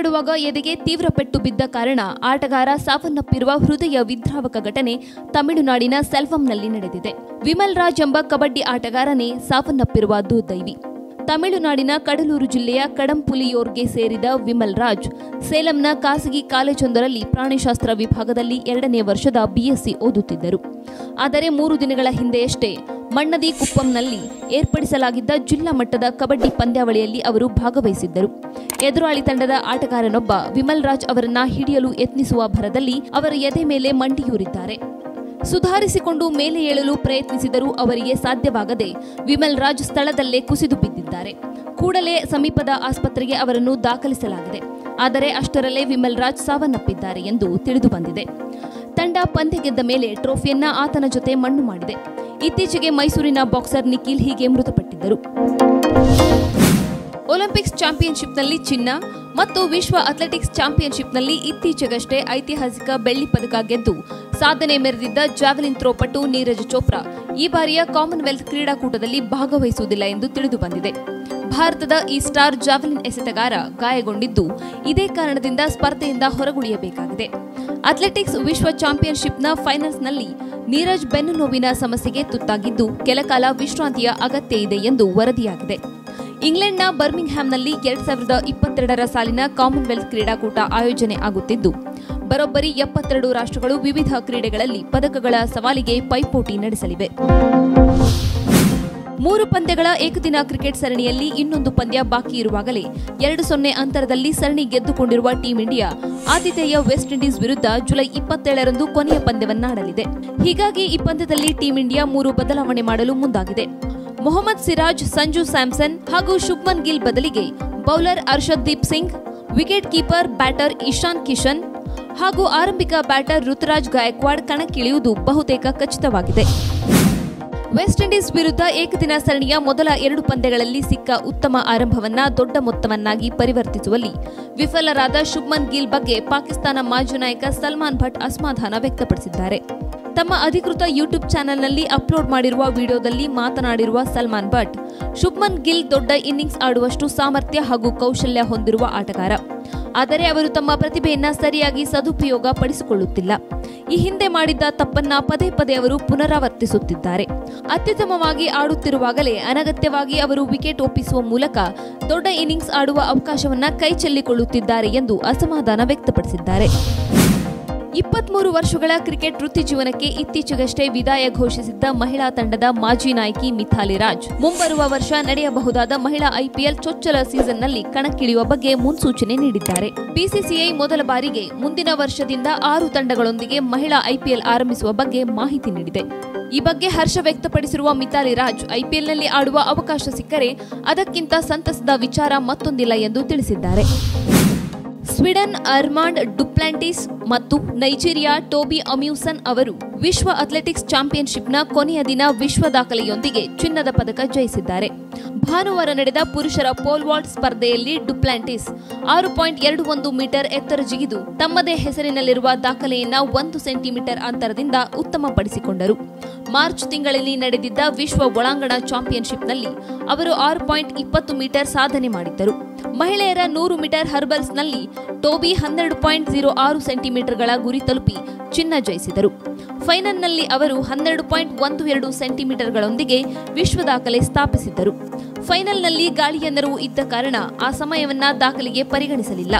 ಆಡುವಾಗ ಎದೆಗೆ ತೀವ್ರ ಪೆಟ್ಟು ಬಿದ್ದ ಕಾರಣ ಆಟಗಾರ ಸಾವನ್ನಪ್ಪಿರುವ ಹೃದಯ ವಿದ್ರಾವಕ ಘಟನೆ ತಮಿಳುನಾಡಿನ ಸೆಲ್ವಂನಲ್ಲಿ ನಡೆದಿದೆ ವಿಮಲ್ ರಾಜ್ ಎಂಬ ಕಬಡ್ಡಿ ಆಟಗಾರನೇ ಸಾವನ್ನಪ್ಪಿರುವ ದುರ್ದೈವಿ ತಮಿಳುನಾಡಿನ ಕಡಲೂರು ಜಿಲ್ಲೆಯ ಕಡಂಪುಲಿಯೋರ್ಗೆ ಸೇರಿದ ವಿಮಲ್ ರಾಜ್ ಸೇಲಂನ ಖಾಸಗಿ ಕಾಲೇಜೊಂದರಲ್ಲಿ ಪ್ರಾಣಿಶಾಸ್ತ್ರ ವಿಭಾಗದಲ್ಲಿ ಎರಡನೇ ವರ್ಷದ ಬಿಎಸ್ಸಿ ಓದುತ್ತಿದ್ದರು ಆದರೆ ಮೂರು ದಿನಗಳ ಹಿಂದೆಯಷ್ಟೇ ಮಣ್ಣದಿ ಕುಪ್ಪಂನಲ್ಲಿ ಏರ್ಪಡಿಸಲಾಗಿದ್ದ ಜಿಲ್ಲಾ ಮಟ್ಟದ ಕಬಡ್ಡಿ ಪಂದ್ಯಾವಳಿಯಲ್ಲಿ ಅವರು ಭಾಗವಹಿಸಿದ್ದರು ಎದುರಾಳಿ ತಂಡದ ಆಟಗಾರನೊಬ್ಬ ವಿಮಲ್ ರಾಜ್ ಅವರನ್ನ ಹಿಡಿಯಲು ಯತ್ನಿಸುವ ಭರದಲ್ಲಿ ಅವರ ಎದೆ ಮೇಲೆ ಮಂಡಿಯೂರಿದ್ದಾರೆ ಸುಧಾರಿಸಿಕೊಂಡು ಮೇಲೆ ಏಳಲು ಪ್ರಯತ್ನಿಸಿದರೂ ಅವರಿಗೆ ಸಾಧ್ಯವಾಗದೆ ವಿಮಲ್ ರಾಜ್ ಸ್ಥಳದಲ್ಲೇ ಕುಸಿದು ಬಿದ್ದಿದ್ದಾರೆ ಕೂಡಲೇ ಸಮೀಪದ ಆಸ್ಪತ್ರೆಗೆ ಅವರನ್ನು ದಾಖಲಿಸಲಾಗಿದೆ ಆದರೆ ಅಷ್ಟರಲ್ಲೇ ವಿಮಲ್ ರಾಜ್ ಸಾವನ್ನಪ್ಪಿದ್ದಾರೆ ಎಂದು ತಿಳಿದು ಬಂದಿದೆ ತಂಡ ಪಂದ್ಯ ಗೆದ್ದ ಮೇಲೆ ಟ್ರೋಫಿಯನ್ನ ಆತನ ಜೊತೆ ಮಣ್ಣು ಮಾಡಿದೆ ಇತ್ತೀಚೆಗೆ ಮೈಸೂರಿನ ಬಾಕ್ಸರ್ ನಿಖಿಲ್ ಹೀಗೆ ಮೃತಪಟ್ಟಿದ್ದರು ಒಲಿಂಪಿಕ್ಸ್ ಚಾಂಪಿಯನ್ಶಿಪ್ನಲ್ಲಿ ಚಿನ್ನ ಮತ್ತು ವಿಶ್ವ ಅಥ್ಲೆಟಿಕ್ಸ್ ಚಾಂಪಿಯನ್ಶಿಪ್ನಲ್ಲಿ ಇತ್ತೀಚೆಗಷ್ಟೇ ಐತಿಹಾಸಿಕ ಬೆಳ್ಳಿ ಪದಕ ಗೆದ್ದು ಸಾಧನೆ ಮೆರೆದಿದ್ದ ಜಾವೆಲಿನ್ ಥ್ರೋ ಪಟು ನೀರಜ್ ಚೋಪ್ರಾ ಈ ಬಾರಿಯ ಕಾಮನ್ವೆಲ್ತ್ ಕ್ರೀಡಾಕೂಟದಲ್ಲಿ ಭಾಗವಹಿಸುವುದಿಲ್ಲ ಎಂದು ತಿಳಿದು ಬಂದಿದೆ ಭಾರತದ ಈ ಸ್ಟಾರ್ ಜಾವೆಲಿನ್ ಎಸೆತಗಾರ ಗಾಯಗೊಂಡಿದ್ದು ಇದೇ ಕಾರಣದಿಂದ ಸ್ಪರ್ಧೆಯಿಂದ ಹೊರಗುಳಿಯಬೇಕಾಗಿದೆ ಅಥ್ಲೆಟಿಕ್ಸ್ ವಿಶ್ವ ಚಾಂಪಿಯನ್ಶಿಪ್ನ ಫೈನಲ್ಸ್ನಲ್ಲಿ ನೀರಜ್ ಬೆನ್ನು ನೋವಿನ ಸಮಸ್ಯೆಗೆ ತುತ್ತಾಗಿದ್ದು ಕೆಲಕಾಲ ವಿಶ್ರಾಂತಿಯ ಅಗತ್ಯ ಇದೆ ಎಂದು ವರದಿಯಾಗಿದೆ ಇಂಗ್ಲೆಂಡ್ನ ಬರ್ಮಿಂಗ್ಹ್ಯಾಮ್ನಲ್ಲಿ ಎರಡ್ ಸಾವಿರದ ಇಪ್ಪತ್ತೆರಡರ ಸಾಲಿನ ಕಾಮನ್ವೆಲ್ತ್ ಕ್ರೀಡಾಕೂಟ ಆಯೋಜನೆ ಆಗುತ್ತಿದ್ದು ಬರೋಬ್ಬರಿ ಎಪ್ಪತ್ತೆರಡು ರಾಷ್ಟ್ರಗಳು ವಿವಿಧ ಕ್ರೀಡೆಗಳಲ್ಲಿ ಪದಕಗಳ ಸವಾಲಿಗೆ ಪೈಪೋಟಿ ನಡೆಸಲಿವೆ ಮೂರು ಪಂದ್ಯಗಳ ಏಕದಿನ ಕ್ರಿಕೆಟ್ ಸರಣಿಯಲ್ಲಿ ಇನ್ನೊಂದು ಪಂದ್ಯ ಬಾಕಿ ಇರುವಾಗಲೇ ಎರಡು ಸೊನ್ನೆ ಅಂತರದಲ್ಲಿ ಸರಣಿ ಗೆದ್ದುಕೊಂಡಿರುವ ಟೀಂ ಇಂಡಿಯಾ ಆತಿಥೇಯ ವೆಸ್ಟ್ ಇಂಡೀಸ್ ವಿರುದ್ಧ ಜುಲೈ ಇಪ್ಪತ್ತೇಳರಂದು ಕೊನೆಯ ಪಂದ್ಯವನ್ನಾಡಲಿದೆ ಹೀಗಾಗಿ ಈ ಪಂದ್ಯದಲ್ಲಿ ಟೀಂ ಇಂಡಿಯಾ ಮೂರು ಬದಲಾವಣೆ ಮಾಡಲು ಮುಂದಾಗಿದೆ ಮೊಹಮ್ಮದ್ ಸಿರಾಜ್ ಸಂಜು ಸ್ಯಾಮ್ಸನ್ ಹಾಗೂ ಶುಭ್ಮನ್ ಗಿಲ್ ಬದಲಿಗೆ bowler Arshdeep Singh wicket keeper batter Ishan Kishan ಹಾಗೂ ಆರಂಭಿಕ ಬ್ಯಾಟರ್ ಋತುರಾಜ್ ಗಾಯಕ್ವಾಡ್ ಕಣಕ್ಕಿಳಿಯುವುದು ಬಹುತೇಕ ಖಚಿತವಾಗಿದೆ ವೆಸ್ಟ್ ಇಂಡೀಸ್ ವಿರುದ್ಧ ಏಕದಿನ ಸರಣಿಯ ಮೊದಲ ಎರಡು ಪಂದ್ಯಗಳಲ್ಲಿ ಸಿಕ್ಕ ಉತ್ತಮ ಆರಂಭವನ್ನ ದೊಡ್ಡ ಮೊತ್ತವನ್ನಾಗಿ ಪರಿವರ್ತಿಸುವಲ್ಲಿ ವಿಫಲರಾದ ಶುಭ್ಮನ್ ಗಿಲ್ ಬಗ್ಗೆ ಪಾಕಿಸ್ತಾನ ಮಾಜಿ ನಾಯಕ ಸಲ್ಮಾನ್ ಭಟ್ ಅಸಮಾಧಾನ ವ್ಯಕ್ತಪಡಿಸಿದ್ದಾರೆ ತಮ್ಮ ಅಧಿಕೃತ ಯೂಟ್ಯೂಬ್ ಚಾನೆಲ್ನಲ್ಲಿ ಅಪ್ಲೋಡ್ ಮಾಡಿರುವ ವಿಡಿಯೋದಲ್ಲಿ ಮಾತನಾಡಿರುವ ಸಲ್ಮಾನ್ ಭಟ್ ಶುಭ್ಮನ್ ಗಿಲ್ ದೊಡ್ಡ ಇನ್ನಿಂಗ್ಸ್ ಆಡುವಷ್ಟು ಸಾಮರ್ಥ್ಯ ಹಾಗೂ ಕೌಶಲ್ಯ ಹೊಂದಿರುವ ಆಟಗಾರ ಆದರೆ ಅವರು ತಮ್ಮ ಪ್ರತಿಭೆಯನ್ನ ಸರಿಯಾಗಿ ಸದುಪಯೋಗ ಪಡಿಸಿಕೊಳ್ಳುತ್ತಿಲ್ಲ ಈ ಹಿಂದೆ ಮಾಡಿದ್ದ ತಪ್ಪನ್ನ ಪದೇ ಪದೇ ಅವರು ಪುನರಾವರ್ತಿಸುತ್ತಿದ್ದಾರೆ ಅತ್ಯುತ್ತಮವಾಗಿ ಆಡುತ್ತಿರುವಾಗಲೇ ಅನಗತ್ಯವಾಗಿ ಅವರು ವಿಕೆಟ್ ಒಪ್ಪಿಸುವ ಮೂಲಕ ದೊಡ್ಡ ಇನ್ನಿಂಗ್ಸ್ ಆಡುವ ಅವಕಾಶವನ್ನ ಕೈಚೆಲ್ಲಿಕೊಳ್ಳುತ್ತಿದ್ದಾರೆ ಎಂದು ಅಸಮಾಧಾನ ವ್ಯಕ್ತಪಡಿಸಿದ್ದಾರೆ ಇಪ್ಪತ್ಮೂರು ವರ್ಷಗಳ ಕ್ರಿಕೆಟ್ ವೃತ್ತಿ ಜೀವನಕ್ಕೆ ಇತ್ತೀಚೆಗಷ್ಟೇ ವಿದಾಯ ಘೋಷಿಸಿದ್ದ ಮಹಿಳಾ ತಂಡದ ಮಾಜಿ ನಾಯಕಿ ಮಿಥಾಲಿ ರಾಜ್ ಮುಂಬರುವ ವರ್ಷ ನಡೆಯಬಹುದಾದ ಮಹಿಳಾ ಐಪಿಎಲ್ ಚೊಚ್ಚಲ ಸೀಸನ್ನಲ್ಲಿ ಕಣಕ್ಕಿಳಿಯುವ ಬಗ್ಗೆ ಮುನ್ಸೂಚನೆ ನೀಡಿದ್ದಾರೆ ಬಿಸಿಸಿಐ ಮೊದಲ ಬಾರಿಗೆ ಮುಂದಿನ ವರ್ಷದಿಂದ ಆರು ತಂಡಗಳೊಂದಿಗೆ ಮಹಿಳಾ ಐಪಿಎಲ್ ಆರಂಭಿಸುವ ಬಗ್ಗೆ ಮಾಹಿತಿ ನೀಡಿದೆ ಈ ಬಗ್ಗೆ ಹರ್ಷ ವ್ಯಕ್ತಪಡಿಸಿರುವ ಮಿತಾಲಿ ರಾಜ್ ಐಪಿಎಲ್ನಲ್ಲಿ ಆಡುವ ಅವಕಾಶ ಸಿಕ್ಕರೆ ಅದಕ್ಕಿಂತ ಸಂತಸದ ವಿಚಾರ ಮತ್ತೊಂದಿಲ್ಲ ಎಂದು ತಿಳಿಸಿದ್ದಾರೆ ಸ್ವೀಡನ್ ಅರ್ಮಾಂಡ್ ಡುಪ್ಲಾಂಟಿಸ್ ಮತ್ತು ನೈಜೀರಿಯಾ ಟೋಬಿ ಅಮ್ಯೂಸನ್ ಅವರು ವಿಶ್ವ ಅಥ್ಲೆಟಿಕ್ಸ್ ಚಾಂಪಿಯನ್ಶಿಪ್ನ ಕೊನೆಯ ದಿನ ವಿಶ್ವ ದಾಖಲೆಯೊಂದಿಗೆ ಚಿನ್ನದ ಪದಕ ಜಯಿಸಿದ್ದಾರೆ ಭಾನುವಾರ ನಡೆದ ಪುರುಷರ ಪೋಲ್ ವಾಲ್ಟ್ ಸ್ಪರ್ಧೆಯಲ್ಲಿ ಡುಪ್ಲಾಂಟಿಸ್ ಆರು ಪಾಯಿಂಟ್ ಎರಡು ಒಂದು ಮೀಟರ್ ಎತ್ತರ ಜಿಗಿದು ತಮ್ಮದೇ ಹೆಸರಿನಲ್ಲಿರುವ ದಾಖಲೆಯನ್ನ ಒಂದು ಸೆಂಟಿಮೀಟರ್ ಅಂತರದಿಂದ ಉತ್ತಮಪಡಿಸಿಕೊಂಡರು ಮಾರ್ಚ್ ತಿಂಗಳಲ್ಲಿ ನಡೆದಿದ್ದ ವಿಶ್ವ ಒಳಾಂಗಣ ಚಾಂಪಿಯನ್ಶಿಪ್ನಲ್ಲಿ ಅವರು ಆರು ಪಾಯಿಂಟ್ ಇಪ್ಪತ್ತು ಮೀಟರ್ ಸಾಧನೆ ಮಾಡಿದ್ದರು ಮಹಿಳೆಯರ ನೂರು ಮೀಟರ್ ಹರ್ಬಲ್ಸ್ನಲ್ಲಿ ಟೋಬಿ ಹನ್ನೆರಡು ಪಾಯಿಂಟ್ ಜೀರೋ ಆರು ಸೆಂಟಿಮೀಟರ್ಗಳ ಗುರಿ ತಲುಪಿ ಚಿನ್ನ ಜಯಿಸಿದರು ಫೈನಲ್ನಲ್ಲಿ ಅವರು ಹನ್ನೆರಡು ಪಾಯಿಂಟ್ ಒಂದು ಎರಡು ಸೆಂಟಿಮೀಟರ್ಗಳೊಂದಿಗೆ ವಿಶ್ವ ದಾಖಲೆ ಸ್ಥಾಪಿಸಿದ್ದರು ಫೈನಲ್ನಲ್ಲಿ ಗಾಳಿಯ ನೆರವು ಇದ್ದ ಕಾರಣ ಆ ಸಮಯವನ್ನ ದಾಖಲೆಗೆ ಪರಿಗಣಿಸಲಿಲ್ಲ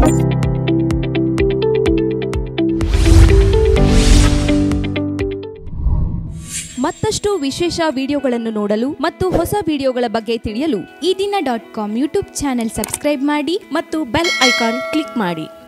ಮತ್ತಷ್ಟು ವಿಶೇಷ ವಿಡಿಯೋಗಳನ್ನು ನೋಡಲು ಮತ್ತು ಹೊಸ ವಿಡಿಯೋಗಳ ಬಗ್ಗೆ ತಿಳಿಯಲು ಈ ದಿನ dot com YouTube channel subscribe ಮಾಡಿ ಮತ್ತು ಬೆಲ್ ಐಕಾನ್ ಕ್ಲಿಕ್ ಮಾಡಿ